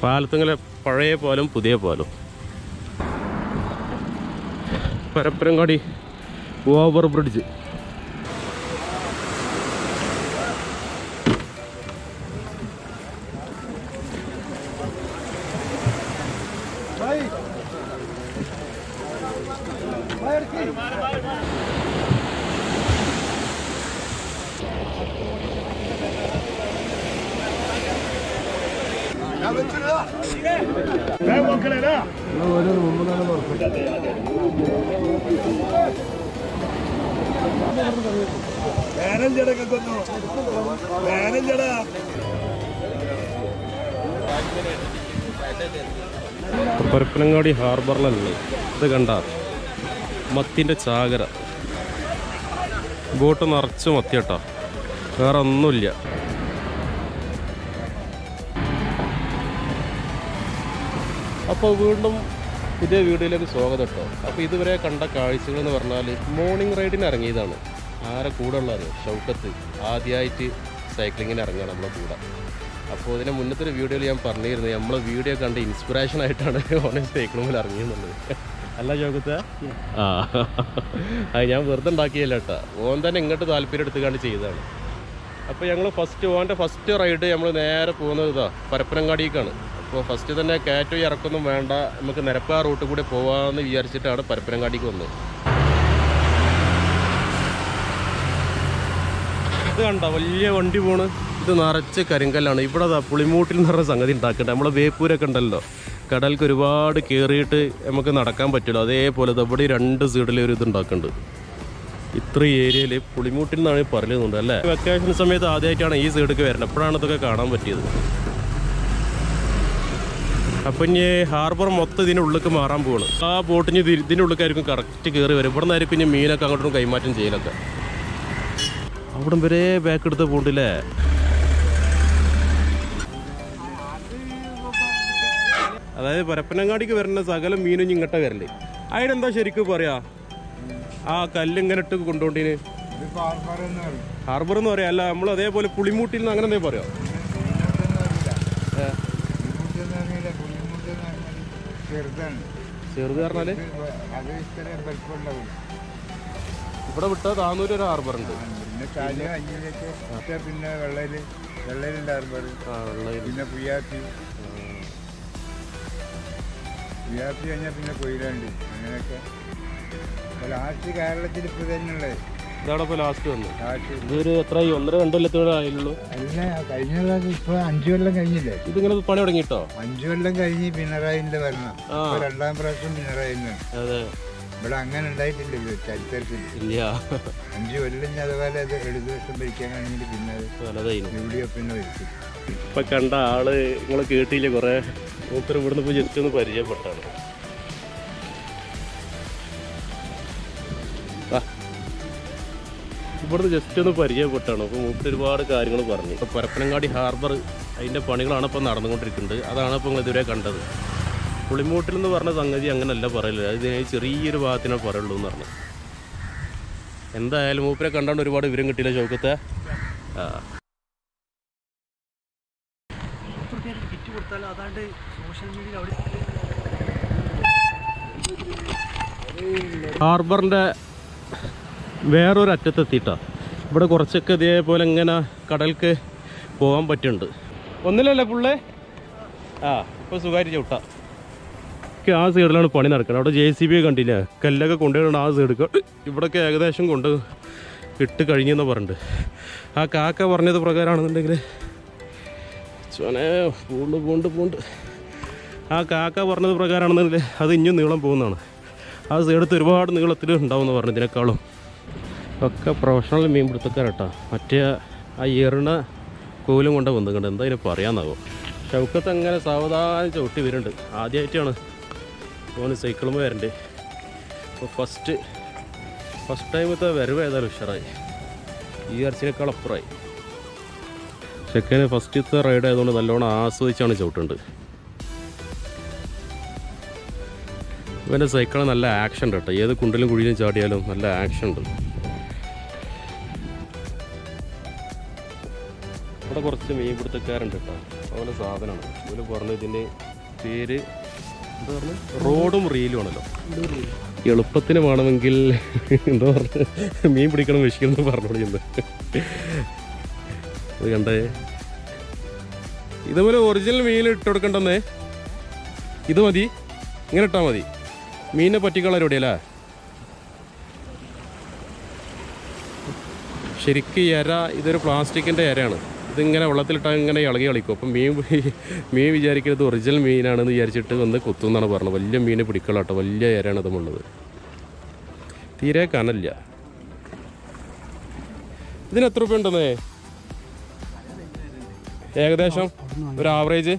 പാലത്തിങ്ങനെ പഴയ പാലും പുതിയ പാലും പരപ്പരങ്ങാടി ഓവർ ബ്രിഡ്ജ് പരപ്പനങ്ങാടി ഹാർബറിലല്ലേ ഇത് കണ്ട മത്തിൻ്റെ ചാകര ബോട്ട് നിറച്ച് മത്തി കേട്ടോ വേറെ ഒന്നുമില്ല അപ്പോൾ വീണ്ടും ഇതേ വീഡിയോയിലേക്ക് സ്വാഗതം കേട്ടോ അപ്പോൾ ഇതുവരെ കണ്ട കാഴ്ചകൾ എന്ന് പറഞ്ഞാൽ മോർണിംഗ് റൈഡിന് ഇറങ്ങിയതാണ് ആരെ കൂടെ ഉള്ളത് ഷൗക്കത്ത് ആദ്യമായിട്ട് സൈക്ലിങ്ങിന് ഇറങ്ങുകയാണ് നമ്മളെ കൂടെ അപ്പോൾ ഇതിനെ മുന്നത്തെ ഒരു വീഡിയോയിൽ ഞാൻ പറഞ്ഞിരുന്നു നമ്മളെ വീഡിയോ കണ്ട് ഇൻസ്പിറേഷൻ ആയിട്ടാണ് ഓൺ സൈക്ലിങ്ങിൽ ഇറങ്ങിയെന്നുള്ളത് അല്ല ഷൗക്കത്ത് ആ അത് ഞാൻ വെറുതെ ഉണ്ടാക്കിയല്ല കേട്ടോ ഓൻ തന്നെ ഇങ്ങോട്ട് താല്പര്യം എടുത്തുകൊണ്ട് ചെയ്തതാണ് അപ്പോൾ ഞങ്ങൾ ഫസ്റ്റ് ഓൻ്റെ ഫസ്റ്റ് റൈഡ് നമ്മൾ നേരെ പോകുന്നത് ഇതാ പരപ്പനങ്ങാടിക്കാണ് അപ്പോൾ ഫസ്റ്റ് തന്നെ കയറ്റോ ഇറക്കൊന്നും വേണ്ട നമുക്ക് നിരപ്പാ റൂട്ട് കൂടി പോകാമെന്ന് വിചാരിച്ചിട്ടാണ് പരപ്പനങ്ങാടിക്ക് വന്നത് ഇത് കണ്ട വലിയ വണ്ടി പോണ് ഇത് നിറച്ച് കരിങ്കല്ലാണ് ഇവിടെ ദാ പുളിമൂട്ടിൽ എന്ന് പറഞ്ഞ സംഗതി ഉണ്ടാക്കട്ടെ നമ്മളെ വേപ്പൂരൊക്കെ ഉണ്ടല്ലോ കടൽക്ക് ഒരുപാട് കയറിയിട്ട് നമുക്ക് നടക്കാൻ പറ്റില്ല അതേപോലെ ദാ ഇവിടെ ഈ രണ്ട് സൈഡിൽ ഒരു ഇത് ഉണ്ടാക്കുന്നുണ്ട് ഇത്ര ഏരിയയിൽ പുളിമൂട്ടിൽ നിന്നാണ് ഈ പറയുന്നുണ്ട് അല്ലേ വെക്കേഷൻ സമയത്ത് ആദ്യമായിട്ടാണ് ഈ സൈഡിലേക്ക് വരുന്നത് എപ്പോഴാണ് ഇതൊക്കെ കാണാൻ പറ്റിയത് അപ്പം ഇനി ഹാർബർ മൊത്തം ഇതിൻ്റെ ഉള്ളിലേക്ക് മാറാൻ പോവാണ് ആ ബോട്ടിന് ഇത് ഇതിൻ്റെ ഉള്ളിലേക്കായിരിക്കും കറക്റ്റ് കയറി വരും ഇവിടെ നിന്നായിരിക്കും ഇനി മീനൊക്കെ അങ്ങോട്ടും കൈമാറ്റം ചെയ്യലൊക്കെ അവിടം വരെ ബാക്ക് എടുത്ത് പോണ്ടില്ലേ അതായത് പരപ്പനങ്ങാടിക്ക് വരുന്ന സകല മീനും ഇങ്ങോട്ടാ വരല്ലേ അതിനെന്താ ശരിക്കും പറയാ ആ കല്ല് ഇങ്ങനെ ഇട്ട് കൊണ്ടുകൊണ്ടിന് ഹാർബർ എന്ന് പറയാം അല്ല നമ്മൾ അതേപോലെ പുളിമൂട്ടിൽ നിന്ന് അങ്ങനെ എന്തെങ്കിലും പറയാം ചെറുതാണ് ചെറുത് പറഞ്ഞാല് അത് ഇത്ര വലിപ്പമുണ്ടാവും ഇവിടെ വിട്ടാൽ താന്നൂര് ഒരു ഹാർബർ ഉണ്ട് പിന്നെ കാല് അഞ്ഞിലേക്ക് മറ്റേ പിന്നെ വെള്ളയില് വെള്ളയിലുണ്ട് ഹാർബർ ആ വെള്ളയിൽ പിന്നെ പുയ്യാത്തി പുയ്യാത്തി കഴിഞ്ഞാൽ പിന്നെ കൊയിലുണ്ട് അങ്ങനെയൊക്കെ ലാസ്റ്റ് കേരളത്തിൽ ഇപ്പോൾ തന്നെയുള്ളത് ഇതാണ് ഇപ്പോൾ ലാസ്റ്റ് വന്നത് ലാസ്റ്റ് ഇതൊരു എത്ര ഒന്നര രണ്ട് കൊല്ലത്തോടെ ആയുള്ളൂ അല്ല കഴിഞ്ഞ പ്രാവശ്യം ഇപ്പൊ അഞ്ചു കൊല്ലം കഴിഞ്ഞില്ലേ ഇതിങ്ങനെ പണി തുടങ്ങിട്ടോ അഞ്ചു കൊല്ലം കഴിഞ്ഞ് പിണറായിന്റെ ഭരണം ആ. ഇപ്പൊ രണ്ടാം പ്രാവശ്യം പിണറായി അതെ ഇവിടെ അങ്ങനെ ഉണ്ടായിട്ടില്ല ഇത് ചരിത്രത്തിൽ ഇല്ല അഞ്ചു കൊല്ലം ഇനി അതുപോലെ അത് എഴുപത് വർഷം ഭരിക്കാൻ കഴിഞ്ഞിട്ട് പിന്നെ അത് നല്ലതായിരുന്നു യു ഡി എഫിന് ഭരിച്ചു ഇപ്പൊ കണ്ട ആള് നിങ്ങൾ കേട്ടില്ല കുറെ മൂപ്പര് ഇവിടുന്ന് പോയി ജസ്റ്റ് ഒന്ന് പരിചയപ്പെട്ടാണ് ആ. ഇവിടുന്ന് ജസ്റ്റ് ഒന്ന് പരിചയപ്പെട്ടാണ് അപ്പോൾ മൂപ്പര് ഒരുപാട് കാര്യങ്ങൾ പറഞ്ഞു ഇപ്പോൾ പരപ്പനങ്ങാടി ഹാർബർ അതിൻ്റെ പണികളാണ് ഇപ്പോൾ നടന്നുകൊണ്ടിരിക്കുന്നത് അതാണ് ഇപ്പോൾ നിങ്ങൾ ഇതുവരെ കണ്ടത് പുളിമൂട്ടിൽ എന്ന് പറഞ്ഞ സംഗതി അങ്ങനല്ല പറയില്ല അത് ചെറിയൊരു ഭാഗത്തിനെ പറയുള്ളൂ എന്ന് പറഞ്ഞു എന്തായാലും മൂപ്പരെ കണ്ടാണ്ട് ഒരുപാട് വിവരം കിട്ടിയില്ല ചോക്കത്തെ ആ ഹാർബറിൻ്റെ വേറൊരു അറ്റത്തെത്തിയിട്ടാ ഇവിടെ കുറച്ചൊക്കെ ഇതേപോലെ ഇങ്ങനെ കടൽക്ക് പോകാൻ പറ്റുന്നുണ്ട് ഒന്നില്ലല്ലേ പുള്ളേ ആ ഇപ്പോൾ സുഖമായിട്ട് ചവിട്ടാ ഒക്കെ ആ സൈഡിലാണ് പണി നടക്കുന്നത് അവിടെ ജെ സി ബി കണ്ടില്ല കല്ലൊക്കെ കൊണ്ടുപോയിട്ടുണ്ട് ആ സൈഡിൽ ഇവിടെയൊക്കെ ഏകദേശം കൊണ്ട് ഇട്ട് കഴിഞ്ഞെന്ന് പറഞ്ഞിട്ട് ആ കാക്ക പറഞ്ഞത് പ്രകാരമാണെന്നുണ്ടെങ്കിൽ ചോനെ പൂണ്ട് പൂണ്ട് പൂണ്ട് ആ കാക്ക പറഞ്ഞത് പ്രകാരമാണെന്നുണ്ടെങ്കിൽ അത് ഇനിയും നീളം പോകുന്നതാണ് ആ സൈഡത്ത് ഒരുപാട് നീളത്തിൽ ഉണ്ടാവും എന്ന് പറഞ്ഞു ഇതിനേക്കാളും ഒക്കെ പ്രൊഫഷണൽ മീൻപിടുത്തക്കാരട്ടാ മറ്റേ ആ എറിണ കോലും കൊണ്ട് വന്നിട്ടുണ്ട് എന്താ ഇതിന് പറയാന്നാവോ ചൗക്കത്ത് അങ്ങനെ സാവധാനം ചവിട്ടി വരുന്നുണ്ട് ആദ്യമായിട്ടാണ് ഓന് സൈക്കിളുമ്പോൾ വരണ്ടേ അപ്പോൾ ഫസ്റ്റ് ഫസ്റ്റ് ടൈമത്തെ വരവ് ഏതായാലും ഉഷാറായി ഈ ഇറച്ചിനേക്കാൾ അപ്പുറമായി ചെക്കന് ഫസ്റ്റത്തെ റൈഡ് ആയതുകൊണ്ട് നല്ലോണം ആസ്വദിച്ചാണ് ചവിട്ടുണ്ട് ഇവൻ്റെ സൈക്കിൾ നല്ല ആക്ഷൻ ഉണ്ട് കേട്ടോ ഏത് കുണ്ടിലും കുഴിയിലും ചാടിയാലും നല്ല ആക്ഷൻ ഉണ്ട് ഇവിടെ കുറച്ച് മീൻ പിടുത്തക്കാരുണ്ട് കേട്ടോ അപ്പോൾ അതുപോലെ സാധനമാണ് അതുപോലെ പറഞ്ഞ ഇതിൻ്റെ പേര് എന്താ പറഞ്ഞത് റോഡും റീലും ആണല്ലോ എളുപ്പത്തിന് വേണമെങ്കിൽ എന്താ പറഞ്ഞ മീൻ പിടിക്കണം വെച്ചിക്കണം എന്ന് പറഞ്ഞോളൂ ഇന്ന് അത് കണ്ടേ ഇതുപോലെ ഒറിജിനൽ മീൻ ഇട്ട് കൊടുക്കണ്ടെന്നേ ഇത് മതി ഇങ്ങനെ ഇട്ടാൽ മതി മീനിനെ പറ്റിക്കള പരിപാടിയല്ലേ ശരിക്കും ഈ ഇര ഇതൊരു പ്ലാസ്റ്റിക്കിൻ്റെ ഇരയാണ് ഇതിങ്ങനെ വെള്ളത്തിലിട്ടാൽ ഇങ്ങനെ ഇളകി കളിക്കും അപ്പം മീൻ വി- മീൻ വിചാരിക്കുന്നത് ഒറിജിനൽ മീനാണെന്ന് വിചാരിച്ചിട്ട് വന്ന് കുത്തും എന്നാണ് പറഞ്ഞത് വലിയ മീനെ പിടിക്കളാട്ടോ വലിയ ഇരയാണ് ഇതുമുള്ളത് തീരെ കനല്ല ഇതിന് എത്ര രൂപ ഉണ്ടെന്നേ ഏകദേശം ഒരു ആവറേജ്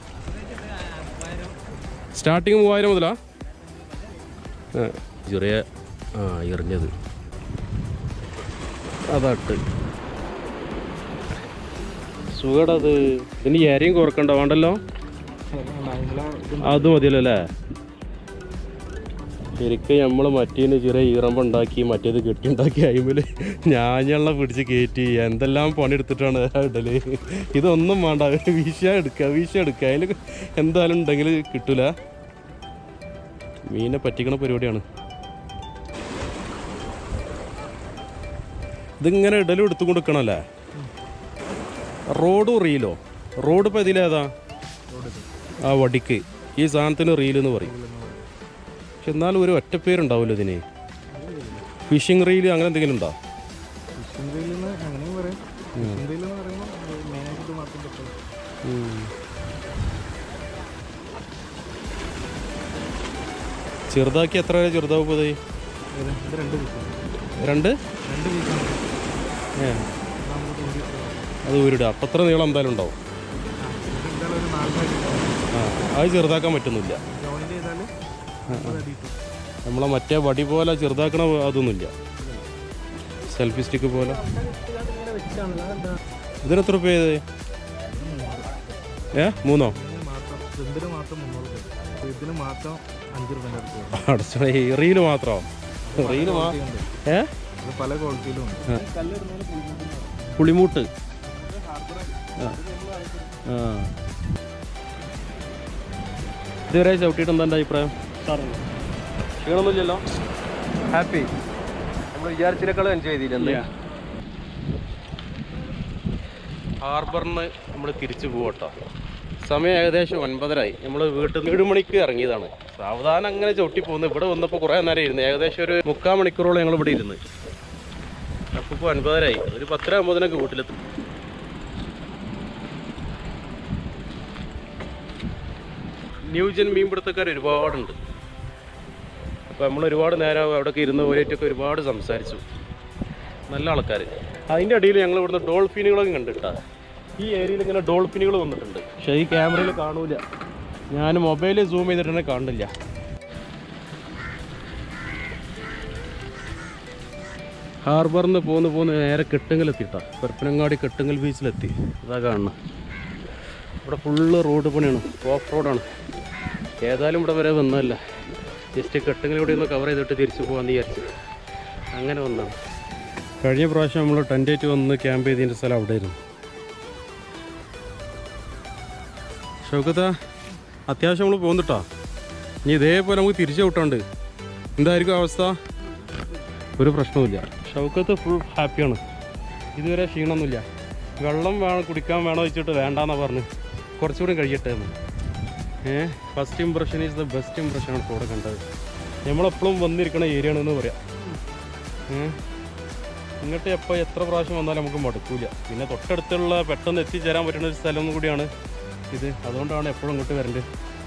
സ്റ്റാർട്ടിങ് മൂവായിരം മുതലാ ആ, ചെറിയ ആ എറിഞ്ഞത് അതാട്ട് സുഖടത് ഇനി ഇരയും കുറക്കണ്ട വേണ്ടല്ലോ അത് മതിയല്ലോ അല്ലേ ശരിക്കും നമ്മൾ മറ്റേന് ചെറിയ ഈറമ്പ് ഉണ്ടാക്കി മറ്റേത് കെട്ടിണ്ടാക്കി അയിമില് ഞാഞ്ഞെണ്ണ പിടിച്ച് കയറ്റി എന്തെല്ലാം പണിയെടുത്തിട്ടാണ് ഇടല് ഇതൊന്നും വേണ്ട വീശ എടുക്കുക വീശ എടുക്കുക അതിൽ എന്തായാലും ഉണ്ടെങ്കിൽ കിട്ടൂല മീനെ പറ്റിക്കണ പരിപാടിയാണ് ഇതിങ്ങനെ ഇടലും എടുത്തു കൊടുക്കണല്ലേ റോഡും റീലോ റോഡ് ഇപ്പം ഇതിലേതാ ആ വടിക്ക് ഈ സാധനത്തിന് റീൽ എന്ന് പറയും പക്ഷെ എന്നാലും ഒരു ഒറ്റ പേരുണ്ടാവുമല്ലോ ഇതിന് ഫിഷിംഗ് റീൽ അങ്ങനെ എന്തെങ്കിലും ഉണ്ടോ അങ്ങനെ പറയാം എന്ന് പറയുമ്പോൾ മെയിനായിട്ട് ഇത് മാത്രം പറ്റുള്ളൂ ചെറുതാക്കി എത്ര വരെ ചെറുതാവും ഇത് ഇത് രണ്ട് പീസാണ് രണ്ട് രണ്ട് പീസാണ് ഏ നമുക്ക് തൂക്കി അത് ഊരിടുക അപ്പം അത്ര നീളം എന്തായാലും ഉണ്ടാവും എന്തായാലും ഒരു നാല് സൈഡ് ആ അത് ചെറുതാക്കാൻ പറ്റുന്നില്ല ജോയിൻ ചെയ്താൽ റെഡി കിട്ടും നമ്മളെ മറ്റേ വടി പോലെ ചെറുതാക്കണ അതൊന്നുമില്ല സെൽഫി സ്റ്റിക്ക് പോലെ ഇങ്ങനെ വെച്ചാണല്ലോ അതെന്താ ഇതിന് എത്ര രൂപ ചെയ്ത് ഏ മൂന്നോ ഇതിന് മാത്രം ഇതിന് മാത്രം മുന്നൂറ് രൂപ ഇതിന് മാത്രം അഞ്ച് രൂപേൻ്റെ അടുത്ത് അടച്ചോ ഈ റീല് മാത്രമോ റീല് മാ ഉണ്ട് ഏ ഇത് പല ക്വാളിറ്റിയിലും ഉണ്ട് ആ. പുളിമൂട്ട് ആ ആ ഇതുവരെ ചവിട്ടിയിട്ട് എന്താ എൻ്റെ അഭിപ്രായം ക്ഷീണമൊന്നുമില്ലല്ലോ ഹാപ്പി നമ്മൾ വിചാരിച്ചതിനേക്കാളും എൻജോയ് ചെയ്തില്ലേ ഹാർബറിന് നമ്മൾ തിരിച്ചു പോകട്ടോ സമയം ഏകദേശം ഒൻപതരായി നമ്മൾ വീട്ടിൽ നിന്ന് ഏഴ് മണിക്ക് ഇറങ്ങിയതാണ് സാവധാനം അങ്ങനെ ചവിട്ടി പോകുന്നു ഇവിടെ വന്നപ്പോൾ കുറേ നേരം ഇരുന്നു ഏകദേശം ഒരു മുക്കാൽ മണിക്കൂറോളം ഞങ്ങൾ ഇവിടെ ഇരുന്ന് അപ്പോൾ ഇപ്പോൾ ഒൻപതരായി ഒരു പത്തര ആകുമ്പോഴത്തേനൊക്കെ വീട്ടിലെത്തും ന്യൂജൻ മീൻപിടുത്തക്കാർ ഒരുപാടുണ്ട് അപ്പോൾ നമ്മൾ ഒരുപാട് നേരം അവിടെയൊക്കെ ഇരുന്ന് പോയിട്ടൊക്കെ ഒരുപാട് സംസാരിച്ചു നല്ല ആൾക്കാർ അതിൻ്റെ അടിയിൽ ഞങ്ങൾ ഇവിടുന്ന് ഡോൾഫിനുകളൊക്കെ കണ്ടിട്ടാ ഈ ഏരിയയിൽ ഇങ്ങനെ ഡോൾഫിനുകൾ വന്നിട്ടുണ്ട് പക്ഷേ ഈ ക്യാമറയിൽ കാണൂല ഞാൻ മൊബൈലിൽ സൂം ചെയ്തിട്ട് കാണില്ല ഹാർബറിൽ നിന്ന് പോന്ന് പോന്ന് നേരെ കെട്ടുങ്ങലെത്തിട്ടാ പരപ്പനങ്ങാടി കെട്ടുങ്ങൽ ബീച്ചിലെത്തി അതാ കാണുന്നത് ഇവിടെ ഫുള്ള് റോഡ് പണിയാണ് ഓഫ് റോഡാണ് ഏതായാലും ഇവിടെ വരെ വന്നതല്ല ജസ്റ്റ് കെട്ടുങ്ങളിലൂടെ ഒന്ന് കവർ ചെയ്തിട്ട് തിരിച്ചു പോകാമെന്ന് വിചാരിച്ചു അങ്ങനെ വന്നതാണ് കഴിഞ്ഞ പ്രാവശ്യം നമ്മൾ ടെൻറ്റേറ്റ് വന്ന് ക്യാമ്പ് ചെയ്തതിൻ്റെ സ്ഥലം അവിടെയായിരുന്നു ഷൗക്കത്ത അത്യാവശ്യം നമ്മൾ പോകുന്നിട്ടാ ഇനി ഇതേപോലെ നമുക്ക് തിരിച്ചു വിട്ടാണ്ട് എന്തായിരിക്കും അവസ്ഥ ഒരു പ്രശ്നവുമില്ല ഷൗക്കത്ത് ഫുൾ ഹാപ്പിയാണ് ഇതുവരെ ക്ഷീണമൊന്നുമില്ല വെള്ളം വേണം കുടിക്കാൻ വേണോ വെച്ചിട്ട് വേണ്ടാന്നാ പറഞ്ഞ് കുറച്ചുകൂടി കഴിയട്ടെ എന്ന് a first impression is the best ഇമ്പ്രഷനാണ് ഇപ്പോൾ ഇവിടെ കണ്ടത് നമ്മളെപ്പോഴും വന്നിരിക്കുന്ന ഏരിയ ആണെന്ന് പറയാം ഏ ഇങ്ങോട്ട് എപ്പോൾ എത്ര പ്രാവശ്യം വന്നാലും നമുക്ക് മടുക്കൂല പിന്നെ തൊട്ടടുത്തുള്ള പെട്ടെന്ന് എത്തിച്ചേരാൻ പറ്റുന്ന ഒരു സ്ഥലം കൂടിയാണ് ഇത് അതുകൊണ്ടാണ് എപ്പോഴും ഇങ്ങോട്ട് വരേണ്ടത്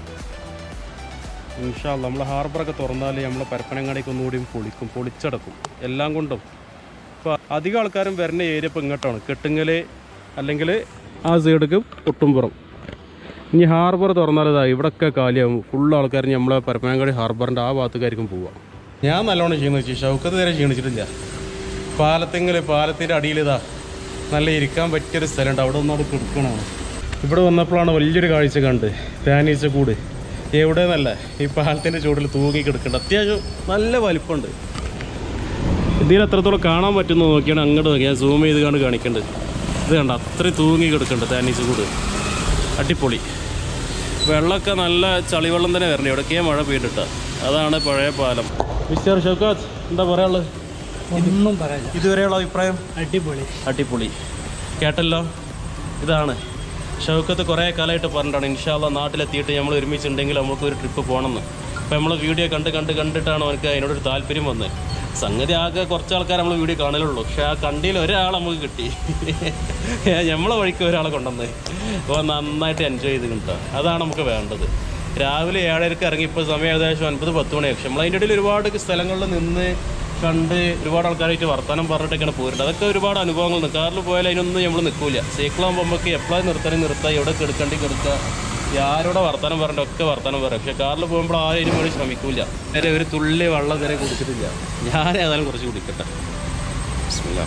ഇൻഷാല്ല നമ്മൾ ഹാർബറൊക്കെ തുറന്നാൽ നമ്മളെ പരപ്പനങ്ങാടിക്ക് ഒന്നുകൂടിയും പൊളിക്കും പൊളിച്ചടക്കും എല്ലാം കൊണ്ടും ഇപ്പോൾ അധികം ആൾക്കാരും വരുന്ന ഏരിയ ഇപ്പോൾ ഇങ്ങോട്ടാണ് കെട്ടുങ്ങൽ അല്ലെങ്കിൽ ആ സൈഡിക്ക് പൊട്ടുംപുറം ഇനി ഹാർബർ തുറന്നാൽ ഇതാ ഇവിടെയൊക്കെ കാലിയാവും ഫുൾ ആൾക്കാർ നമ്മളെ പരപ്പനങ്ങാടി ഹാർബറിൻ്റെ ആ ഭാഗത്തേക്കായിരിക്കും പോവുക ഞാൻ നല്ലോണം ക്ഷീണിച്ചു ഷൗക്കത്ത് നേരെ ക്ഷീണിച്ചിട്ടില്ല പാലത്തിങ്കൽ പാലത്തിൻ്റെ അടിയിലിതാ നല്ല ഇരിക്കാൻ പറ്റിയൊരു സ്ഥലമുണ്ട് അവിടെ ഒന്നും അവിടെ കിടക്കണമാണ് ഇവിടെ വന്നപ്പോഴാണ് വലിയൊരു കാഴ്ച കണ്ട് ഫാനീച്ച കൂട് എവിടെ നിന്നല്ല ഈ പാലത്തിൻ്റെ ചൂടിൽ തൂങ്ങി കിടക്കുന്നുണ്ട് അത്യാവശ്യം നല്ല വലിപ്പമുണ്ട് ഇതിൽ എത്രത്തോളം കാണാൻ പറ്റുന്നു നോക്കിയാണ് അങ്ങോട്ട് നോക്കി ഞാൻ സൂം ചെയ്ത് കണ്ട് കാണിക്കേണ്ടത് ഇത് കണ്ട അത്രയും തൂങ്ങി കിടക്കുന്നുണ്ട് തേനീച്ച കൂട് അടിപൊളി വെള്ളമൊക്കെ നല്ല ചളിവെള്ളം തന്നെ വരണേ എവിടേക്കേ മഴ പെയ്തിട്ട അതാണ് പഴയ പാലം മിസ്റ്റർ ഷൗക്കാത്ത് എന്താ പറയാനുള്ളത് ഒന്നും പറയാനില്ല ഇതുവരെയുള്ള അഭിപ്രായം അടിപൊളി അടിപൊളി കേട്ടല്ലോ ഇതാണ് ഷൗക്കത്ത് കുറേ കാലമായിട്ട് പറഞ്ഞിട്ടാണ് ഇൻഷാല്ല നാട്ടിലെത്തിയിട്ട് നമ്മൾ ഒരുമിച്ചുണ്ടെങ്കിൽ നമുക്ക് ഒരു ട്രിപ്പ് പോകണമെന്ന് അപ്പോൾ നമ്മൾ വീഡിയോ കണ്ട് കണ്ട് കണ്ടിട്ടാണ് അവർക്ക് അതിനോടൊരു താല്പര്യം വന്നത് സംഗതി ആകെ കുറച്ച് ആൾക്കാർ നമ്മൾ വീഡിയോ കാണലുള്ളൂ പക്ഷെ ആ കണ്ടിയിൽ ഒരാൾ നമുക്ക് കിട്ടി നമ്മളെ വഴിക്ക് ഒരാളെ കൊണ്ടുവന്ന് അപ്പോൾ നന്നായിട്ട് എൻജോയ് ചെയ്ത് കിട്ടുക അതാണ് നമുക്ക് വേണ്ടത് രാവിലെ ഏഴരക്ക് ഇറങ്ങി ഇപ്പോൾ സമയം ഏകദേശം ഒൻപത് പത്ത് മണിയായി പക്ഷെ നമ്മൾ അതിൻ്റെ ഇടയിൽ ഒരുപാട് സ്ഥലങ്ങളിൽ നിന്ന് കണ്ട് ഒരുപാട് ആൾക്കാരായിട്ട് വർത്തമാനം പറഞ്ഞിട്ടൊക്കെയാണ് പോരുന്നത് അതൊക്കെ ഒരുപാട് അനുഭവങ്ങൾ കാറിൽ പോയാൽ അതിനൊന്നും നമ്മൾ നിൽക്കില്ല സൈക്കിളാകുമ്പോൾ നമുക്ക് എപ്പോഴും നിർത്താനും നിർത്താം എവിടെ കിടക്കണ്ടി കിടക്കുക ആരോടെ വർത്തമാനം പറഞ്ഞിട്ട് ഒക്കെ വർത്തമാനം പറയാം പക്ഷെ കാറിൽ പോകുമ്പോൾ ആരും ഇതിന് വേണ്ടി ശ്രമിക്കൂല നേരെ ഒരു തുള്ളി വെള്ളം നേരെ കുടിച്ചിട്ടില്ല ഞാൻ ഏതായാലും കുറച്ച് കുടിക്കട്ടെ ബിസ്മില്ലാ.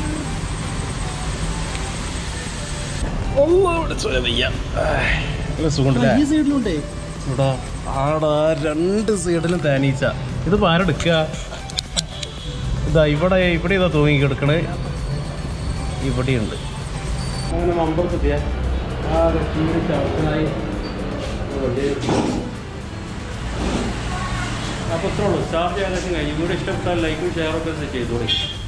ഒന്നും ഇവിടെ ചൊര വയ്യ. ആയ്. നല്ല സുഖമുണ്ടല്ലേ ഈ സൈഡിലുണ്ടേ ഇവിടെ ആടാ രണ്ട് സൈഡിലും തേനീച്ച ഇത് ആരെടുക്കുക ഇതാ ഇവിടെ ഇവിടെ ഇതാ തൂങ്ങി കിടക്കണേ ഇവിടെയുണ്ട് അങ്ങനെ മമ്പറത്തെത്തിയ ആകെ ക്ഷീണിച്ച് അവസ്ഥനായി അപ്പോൾ ഇത്രേ ഉള്ളൂ സ്റ്റാർട്ട് ഏകദേശം കഴിഞ്ഞു വീഡിയോ ഇഷ്ടപ്പെട്ടാൽ ലൈക്കും ഷെയറൊക്കെ ചെയ്തോളി